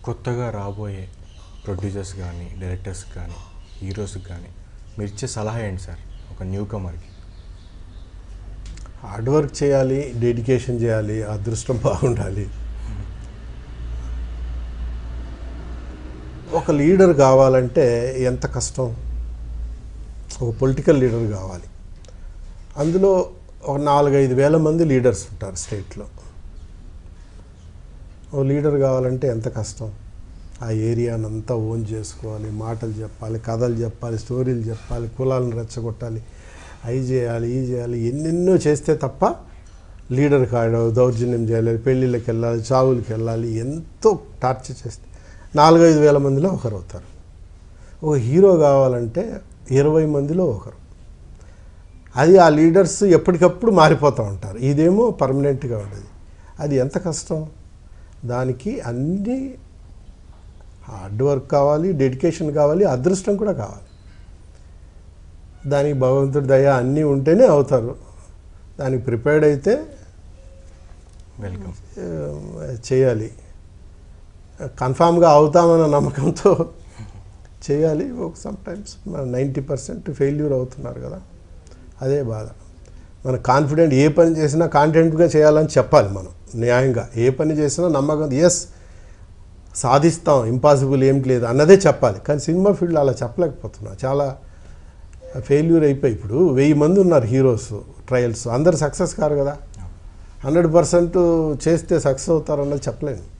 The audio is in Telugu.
కొత్తగా రాబోయే ప్రొడ్యూసర్స్ కానీ డైరెక్టర్స్ కానీ హీరోస్కి కానీ మీరు ఇచ్చే సలహా ఏంటి సార్ ఒక న్యూ కమర్కి హార్డ్ వర్క్ చేయాలి డెడికేషన్ చేయాలి అదృష్టం బాగుండాలి ఒక లీడర్ కావాలంటే ఎంత కష్టం ఒక పొలిటికల్ లీడర్ కావాలి అందులో ఒక నాలుగైదు వేల మంది లీడర్స్ ఉంటారు స్టేట్లో ఓ లీడర్ కావాలంటే ఎంత కష్టం ఆ ఏరియానంతా ఓన్ చేసుకోవాలి మాటలు చెప్పాలి కథలు చెప్పాలి స్టోరీలు చెప్పాలి కులాలను రెచ్చగొట్టాలి అవి చేయాలి ఈ చేయాలి ఎన్నెన్నో చేస్తే తప్ప లీడర్ కాడ దౌర్జన్యం చేయాలి పెళ్ళిళ్ళకి వెళ్ళాలి చావులకి వెళ్ళాలి ఎంతో టార్చర్ చేస్తే నాలుగైదు వేల మందిలో ఒకరు అవుతారు ఒక హీరో కావాలంటే ఇరవై మందిలో ఒకరు అది ఆ లీడర్స్ ఎప్పటికప్పుడు మారిపోతూ ఉంటారు ఇదేమో పర్మనెంట్గా ఉండేది అది ఎంత కష్టం దానికి అన్ని హార్డ్ వర్క్ కావాలి డెడికేషన్ కావాలి అదృష్టం కూడా కావాలి దానికి భగవంతుడి దయ అన్నీ ఉంటేనే అవుతారు దానికి ప్రిపేర్డ్ అయితే వెల్కమ్ ఆ, చేయాలి కన్ఫామ్గా అవుతామన్న నమ్మకంతో చేయాలి ఒక సమ్టైమ్స్ మన నైంటీ పర్సెంట్ ఫెయిల్యూర్ అవుతున్నారు కదా అదే బాధ మన కాన్ఫిడెంట్ ఏ పని చేసినా కాన్ఫిడెంట్గా చేయాలని చెప్పాలి మనం న్యాయంగా ఏ పని చేసినా నమ్మకం ఎస్ సాధిస్తాం ఇంపాసిబుల్ ఏం లేదు అన్నదే చెప్పాలి కానీ సినిమా ఫీల్డ్ అలా చెప్పలేకపోతున్నా చాలా ఫెయిల్యూర్ అయిపోయి ఇప్పుడు వెయ్యి మంది ఉన్నారు హీరోస్ ట్రయల్స్ అందరు సక్సెస్ కారు కదా హండ్రెడ్ పర్సెంట్ చేస్తే సక్సెస్ అవుతారన్నది చెప్పలేను